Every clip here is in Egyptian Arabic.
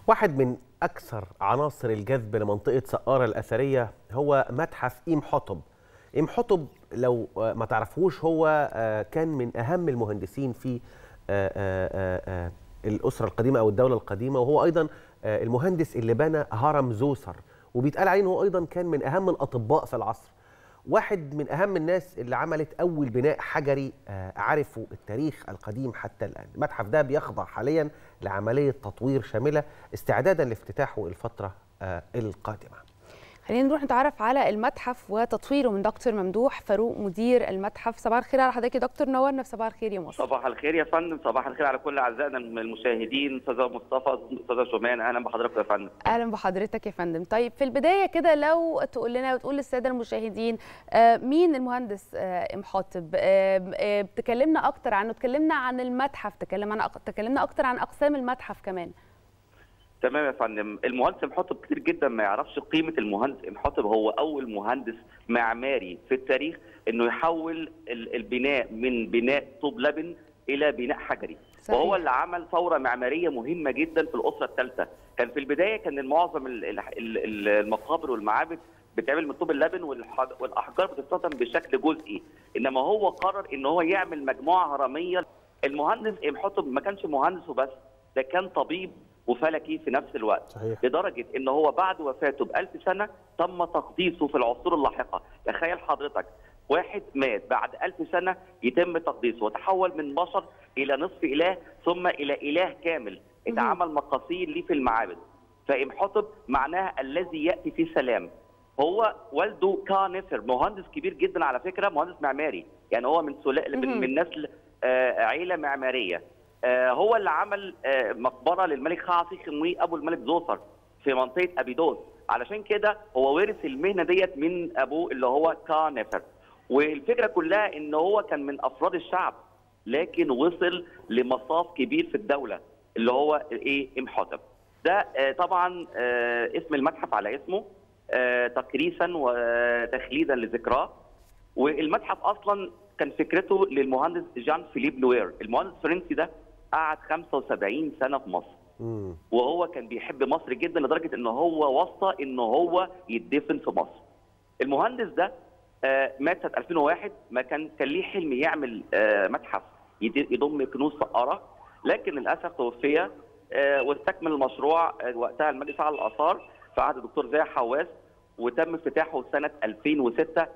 واحد من أكثر عناصر الجذب لمنطقة سقارة الأثرية هو متحف إيم حطب إيم حطب لو ما تعرفوش هو كان من أهم المهندسين في الأسرة القديمة أو الدولة القديمة وهو أيضا المهندس اللي بنى هرم زوسر وبيتقال عليه إن هو أيضا كان من أهم الأطباء في العصر واحد من أهم الناس اللي عملت أول بناء حجري عرفوا التاريخ القديم حتى الآن المتحف ده بيخضع حاليا لعملية تطوير شاملة استعدادا لافتتاحه الفترة القادمة خلينا نروح نتعرف على المتحف وتطويره من دكتور ممدوح فاروق مدير المتحف صباح الخير على حضرتك يا دكتور نورنا في صباح الخير يا مصر صباح الخير يا فندم صباح الخير على كل اعزائنا المشاهدين استاذه مصطفى استاذه شومان اهلا بحضرتك يا فندم اهلا بحضرتك يا فندم طيب في البدايه كده لو تقول لنا وتقول للساده المشاهدين مين المهندس ام حاطب تكلمنا اكتر عنه تكلمنا عن المتحف تكلمنا عن تكلمنا اكتر عن اقسام المتحف كمان تمام يا فندم المهندس محطب كتير جدا ما يعرفش قيمه المهندس محطب هو اول مهندس معماري في التاريخ انه يحول البناء من بناء طوب لبن الى بناء حجري صحيح. وهو اللي عمل ثوره معماريه مهمه جدا في الاسره الثالثه كان في البدايه كان معظم المقابر والمعابد بتعمل من طوب اللبن والاحجار بتستخدم بشكل جزئي انما هو قرر ان هو يعمل مجموعه هرميه المهندس محطب ما كانش مهندس وبس ده كان طبيب وفلكي في نفس الوقت صحيح. لدرجه ان هو بعد وفاته ب 1000 سنه تم تقديسه في العصور اللاحقه تخيل حضرتك واحد مات بعد 1000 سنه يتم تقديسه وتحول من بشر الى نصف اله ثم الى اله كامل اتعمل مقاصير ليه في المعابد فامحطب معناها الذي ياتي في سلام هو والده كانفر مهندس كبير جدا على فكره مهندس معماري يعني هو من سلاله من, من نسل آه عيله معماريه آه هو اللي عمل آه مقبره للملك خاصي خنوي ابو الملك زوسر في منطقه ابيدوس علشان كده هو ورث المهنه ديت من ابوه اللي هو كانفر والفكره كلها ان هو كان من افراد الشعب لكن وصل لمصاف كبير في الدوله اللي هو ايه امحotep ده آه طبعا اسم المتحف على اسمه تكريسا وتخليدا لذكراه والمتحف اصلا كان فكرته للمهندس جان فيليب لوير المهندس الفرنسي ده قعد 75 سنه في مصر مم. وهو كان بيحب مصر جدا لدرجه ان هو وصى ان هو يدفن في مصر المهندس ده آه مات سنه 2001 ما كان كان ليه حلم يعمل آه متحف يضم كنوز سقاره لكن للاسف توفي آه واستكمل المشروع وقتها المجلس على الاثار في عهد الدكتور زاهي حواس وتم افتتاحه سنه 2006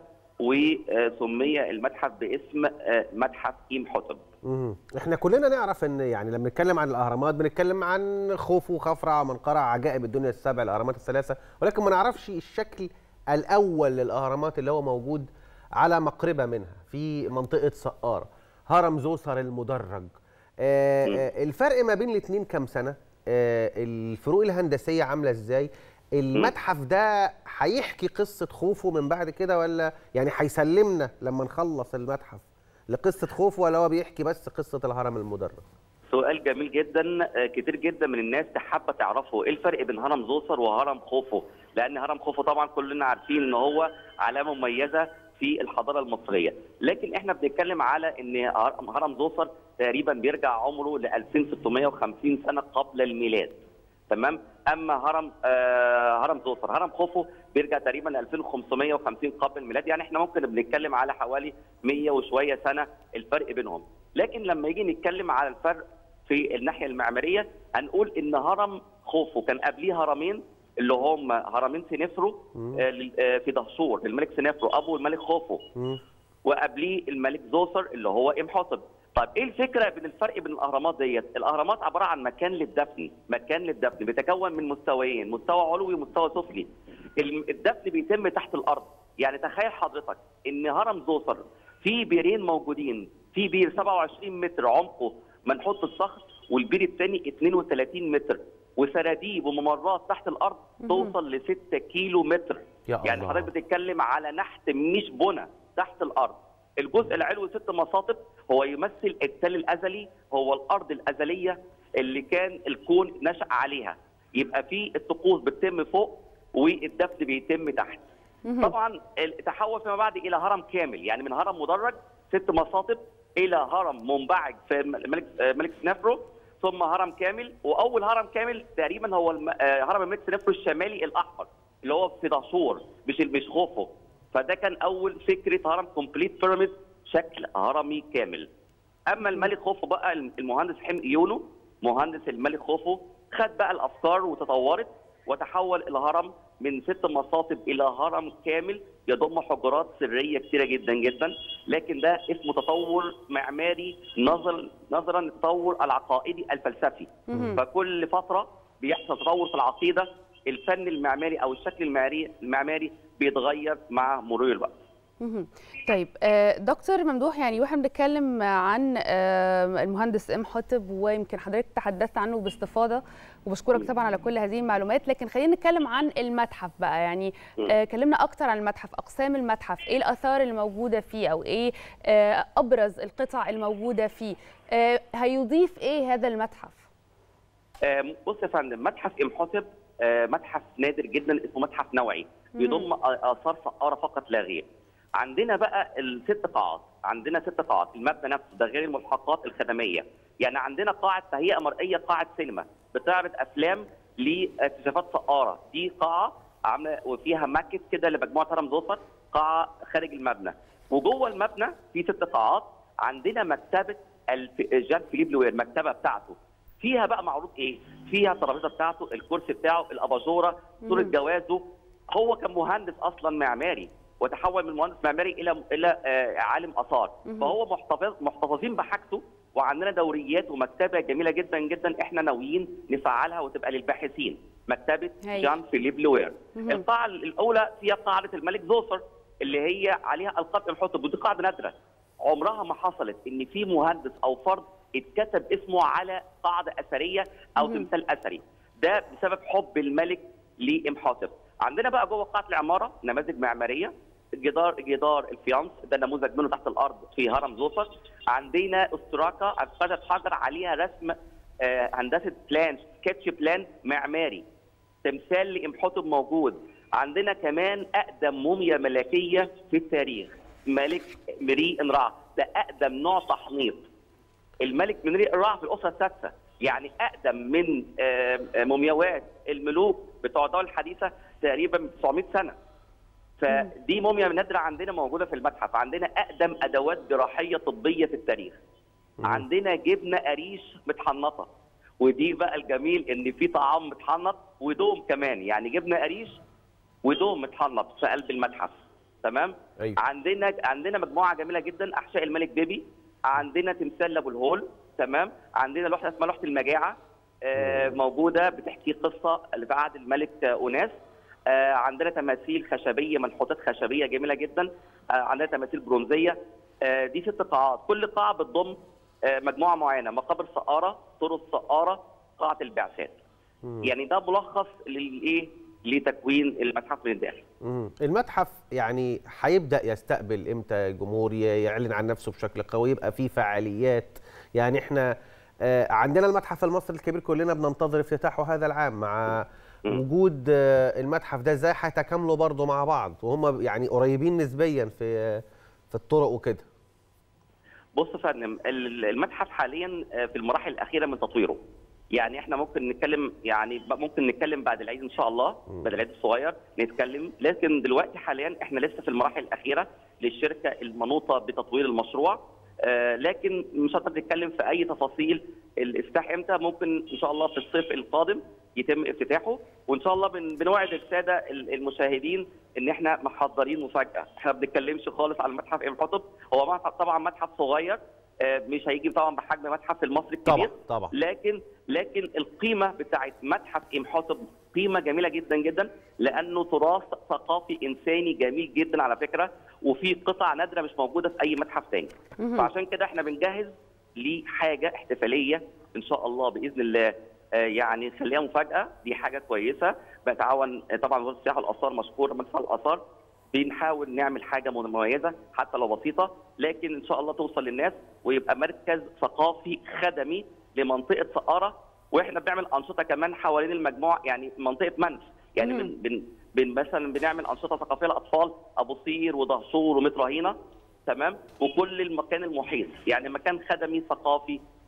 وسمي المتحف باسم متحف إيم حطب. احنا كلنا نعرف ان يعني لما نتكلم عن الاهرامات بنتكلم عن خوفو وخفرع ومنقرع عجائب الدنيا السبع الاهرامات الثلاثه ولكن ما نعرفش الشكل الاول للاهرامات اللي هو موجود على مقربه منها في منطقه سقاره هرم زوسر المدرج آه الفرق ما بين الاثنين كام سنه آه الفروق الهندسيه عامله ازاي المتحف ده هيحكي قصه خوفو من بعد كده ولا يعني هيسلمنا لما نخلص المتحف لقصه خوفو ولا هو بيحكي بس قصه الهرم المدرج؟ سؤال جميل جدا كتير جدا من الناس حابه تعرفه ايه الفرق بين هرم زوسر وهرم خوفو لان هرم خوفو طبعا كلنا عارفين ان هو علامه مميزه في الحضاره المصريه لكن احنا بنتكلم على ان هرم زوسر تقريبا بيرجع عمره ل 2650 سنه قبل الميلاد تمام اما هرم آه هرم زوسر هرم خوفو بيرجع تقريبا ل 2550 قبل الميلاد يعني احنا ممكن بنتكلم على حوالي 100 وشويه سنه الفرق بينهم لكن لما يجي نتكلم على الفرق في الناحيه المعماريه هنقول ان هرم خوفو كان قبليه هرمين اللي هم هرمين سنفرو آه في دهشور للملك سنفرو ابو الملك خوفو وقبليه الملك زوسر اللي هو امحotep طيب ايه الفكره بين الفرق بين الاهرامات ديت؟ الاهرامات عباره عن مكان للدفن، مكان للدفن بيتكون من مستويين، مستوى علوي ومستوى سفلي. الدفن بيتم تحت الارض، يعني تخيل حضرتك ان هرم زوسر في بيرين موجودين، في بير 27 متر عمقه منحوت الصخر والبير الثاني 32 متر وسراديب وممرات تحت الارض توصل ل 6 كيلو متر. يا يعني حضرتك بتتكلم على نحت مش بنى تحت الارض. الجزء العلوي ست مصاطب هو يمثل التل الازلي هو الارض الازليه اللي كان الكون نشا عليها يبقى في الطقوس بتتم فوق والدفن بيتم تحت طبعا تحول فيما بعد الى هرم كامل يعني من هرم مدرج ست مصاطب الى هرم منبعج في ملك ملك سنافرو ثم هرم كامل واول هرم كامل تقريبا هو الم... آه، هرم الملك سنفرو الشمالي الاحمر اللي هو في دهشور مش مش خوفو فده كان اول فكره هرم كومبليت بيراميد شكل هرمي كامل اما الملك خوفو بقى المهندس حمد يونو مهندس الملك خوفو خد بقى الافكار وتطورت وتحول الهرم من ست مصاطب الى هرم كامل يضم حجرات سريه كثيره جدا جدا لكن ده اسمه تطور معماري نظرا نظرا للتطور العقائدي الفلسفي مهم. فكل فتره بيحصل تطور في العقيده الفن المعماري او الشكل المعماري المعماري بيتغير مع مرور الوقت مهم. طيب آه، دكتور ممدوح يعني واحنا بنتكلم عن آه، المهندس ام حاتب ويمكن حضرتك تحدثت عنه باستفاضه وبشكرك طبعا على كل هذه المعلومات لكن خلينا نتكلم عن المتحف بقى يعني آه، كلمنا اكتر عن المتحف اقسام المتحف ايه الاثار الموجوده فيه او ايه آه، ابرز القطع الموجوده فيه آه، هيضيف ايه هذا المتحف آه، بص يا فندم متحف امحوتب آه، متحف نادر جدا اسمه متحف نوعي بيضم آ- اثار فقاره فقط لا غير عندنا بقى الست قاعات عندنا ست قاعات المبنى نفسه ده غير الملحقات الخدميه يعني عندنا قاعه تهيئه مرئيه قاعه سينما بتعرض افلام لاكتشافات فقاره دي قاعه عامله وفيها ماكت كده لمجموعه هرم زوسر قاعه خارج المبنى وجوه المبنى في ست قاعات عندنا مكتبه الف... جان فيليب لوير المكتبه بتاعته فيها بقى معروض ايه؟ فيها الترابيزه بتاعته، الكرسي بتاعه، الاباجوره، صوره مم. جوازه، هو كان مهندس اصلا معماري وتحول من مهندس معماري الى الى آه، عالم اثار، مهم. فهو محتفظ محتفظين بحاجته وعندنا دوريات ومكتبه جميله جدا جدا احنا ناويين نفعلها وتبقى للباحثين، مكتبه هايل. جان فيليب لوير. مهم. القاعه الاولى فيها قاعده الملك زوسر اللي هي عليها القاب الحطب ودي قاعده نادره عمرها ما حصلت ان في مهندس او فرد اتكتب اسمه على قاعده اثريه او مهم. تمثال اثري ده بسبب حب الملك لامحاطب عندنا بقى جوه قاعه العماره نماذج معماريه جدار جدار الفيانس ده نموذج منه تحت الارض في هرم زوسر عندنا استراكه قطعه حجر عليها رسم آه، هندسه بلان سكتش بلان معماري تمثال لامحوتب موجود عندنا كمان اقدم موميا ملكيه في التاريخ ملك مري انرع ده اقدم نوع تحنيط الملك مري انرع في الاسره السادسه يعني اقدم من آه، آه، مومياوات الملوك بتوع الدول الحديثه تقريبا من 900 سنه فدي موميا نادره عندنا موجوده في المتحف عندنا اقدم ادوات جراحيه طبيه في التاريخ عندنا جبنه قريش متحنطه ودي بقى الجميل ان في طعام متحنط ودوم كمان يعني جبنه قريش ودوم متحنط في قلب المتحف تمام أيوة. عندنا عندنا مجموعه جميله جدا احشاء الملك بيبي عندنا تمثال لابو الهول تمام عندنا لوحه اسمها لوحه المجاعه آه موجوده بتحكي قصه اللي في عهد الملك آه، اوناس آه عندنا تماثيل خشبيه منحوتات خشبيه جميله جدا آه عندنا تماثيل برونزيه آه دي ست قاعات كل قاعه بتضم آه مجموعه معينه مقابر سقاره طرق سقاره قاعه البعثات يعني ده ملخص للايه لتكوين المتحف من الداخل مم. المتحف يعني هيبدا يستقبل امتى الجمهور ي- يعلن عن نفسه بشكل قوي يبقى فيه فعاليات يعني احنا آه، عندنا المتحف المصري الكبير كلنا بننتظر افتتاحه هذا العام مع وجود آه، المتحف ده ازاي هيتكاملوا برضه مع بعض وهم يعني قريبين نسبيا في في الطرق وكده بص يا فندم ال- المتحف حاليا آه، في المراحل الاخيره من تطويره يعني احنا ممكن نتكلم يعني ب- ممكن نتكلم بعد العيد ان شاء الله بعد العيد الصغير نتكلم لكن دلوقتي حاليا احنا لسه في المراحل الاخيره للشركه المنوطه بتطوير المشروع آه، لكن مش هنقدر نتكلم في اي تفاصيل الافتتاح امتى ممكن ان شاء الله في الصيف القادم يتم افتتاحه وان شاء الله بن- بنوعد الساده ال- المشاهدين ان احنا محضرين مفاجاه احنا ما بنتكلمش خالص على متحف ام حطب هو متحف طبعا متحف صغير آه، مش هيجي طبعا بحجم متحف المصري الكبير طبعا طبعا لكن لكن القيمه بتاعت متحف امحاطب قيمه جميله جدا جدا لانه تراث ثقافي انساني جميل جدا على فكره وفي قطع نادره مش موجوده في اي متحف تاني مهم. فعشان كده احنا بنجهز لحاجه احتفاليه ان شاء الله باذن الله آه، يعني نخليها مفاجاه دي حاجه كويسه بنتعاون آه، طبعا وزاره السياحه والاثار مشكور مدفع الاثار بنحاول نعمل حاجه مميزه حتى لو بسيطه لكن ان شاء الله توصل للناس ويبقى مركز ثقافي خدمي لمنطقه سقاره واحنا بنعمل انشطه كمان حوالين المجموعه يعني منطقه منف يعني مم. بن بن بن مثلا بنعمل انشطه ثقافيه للاطفال ابو صير ودهشور ومتر هينا تمام وكل المكان المحيط يعني مكان خدمي ثقافي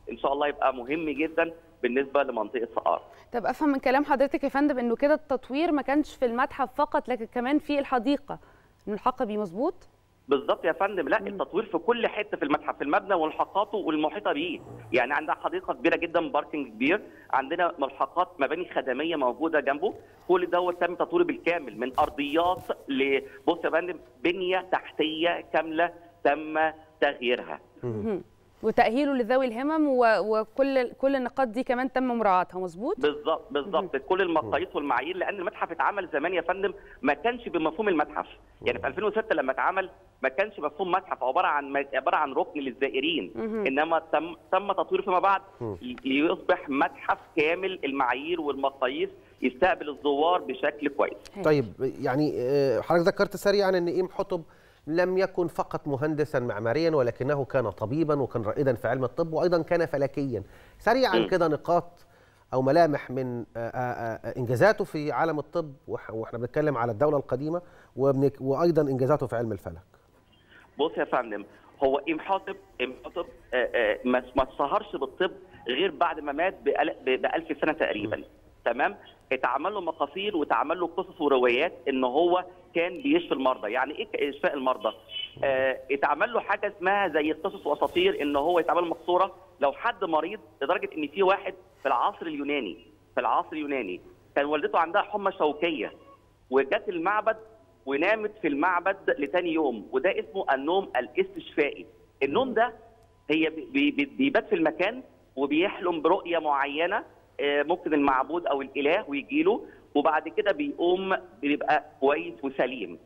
ان شاء الله يبقى مهم جدا بالنسبه لمنطقه سقاره طب افهم من كلام حضرتك يا فندم انه كده التطوير ما كانش في المتحف فقط لكن كمان في الحديقه الملحقه بيه مظبوط بالظبط يا فندم لا التطوير في كل حته في المتحف في المبنى وملحقاته والمحيطه بيه يعني عندنا حديقه كبيره جدا باركنج كبير عندنا ملحقات مباني خدميه موجوده جنبه كل دوت تم تطويره بالكامل من ارضيات ل بص يا فندم بنيه تحتيه كامله تم تغييرها وتاهيله لذوي الهمم و... وكل كل النقاط دي كمان تم مراعاتها مظبوط بالظبط بالظبط كل المقاييس والمعايير لان المتحف اتعمل زمان يا فندم ما كانش بمفهوم المتحف يعني في 2006 لما اتعمل ما كانش مفهوم متحف عباره عن عباره عن ركن للزائرين انما تم تم تطويره فيما بعد ليصبح متحف كامل المعايير والمقاييس يستقبل الزوار بشكل كويس طيب يعني حضرتك ذكرت سريعا ان ايم حطب لم يكن فقط مهندسا معماريا ولكنه كان طبيبا وكان رائدا في علم الطب وايضا كان فلكيا سريعا كده نقاط او ملامح من انجازاته في عالم الطب واحنا بنتكلم على الدوله القديمه وايضا انجازاته في علم الفلك بص يا فندم هو ام حاطب ام حاطب ما اتشهرش بالطب غير بعد ما مات ب 1000 سنه تقريبا تمام اتعمل له مقاصير واتعمل له قصص وروايات ان هو كان بيشفي المرضى يعني ايه اشفاء المرضى اه اتعمل له حاجه اسمها زي قصص واساطير ان هو يتعمل مقصوره لو حد مريض لدرجه ان في واحد في العصر اليوناني في العصر اليوناني كان والدته عندها حمى شوكيه وجت المعبد ونامت في المعبد لتاني يوم وده اسمه النوم الاستشفائي النوم ده هي بيبات في المكان وبيحلم برؤيه معينه ممكن المعبود او الاله ويجي له وبعد كده بيقوم بيبقى كويس وسليم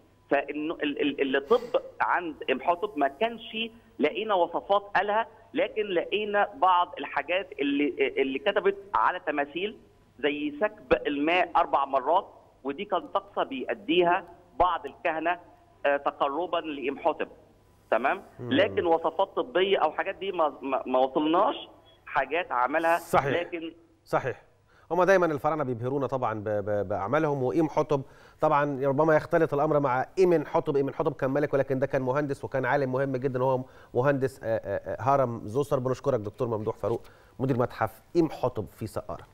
فالطب عند امحاطب ما كانش لقينا وصفات قالها لكن لقينا بعض الحاجات اللي اللي كتبت على تماثيل زي سكب الماء اربع مرات ودي كان طقسه بيأديها بعض الكهنه تقربا لامحاطب تمام لكن وصفات طبيه او حاجات دي ما, ما وصلناش حاجات عملها صحيح. لكن صحيح هم دايما الفراعنه بيبهرونا طبعا باعمالهم وايم حطب طبعا ربما يختلط الامر مع ايمن حطب ايمن حطب كان ملك ولكن ده كان مهندس وكان عالم مهم جدا هو مهندس هرم زوسر بنشكرك دكتور ممدوح فاروق مدير متحف ايم حطب في سقاره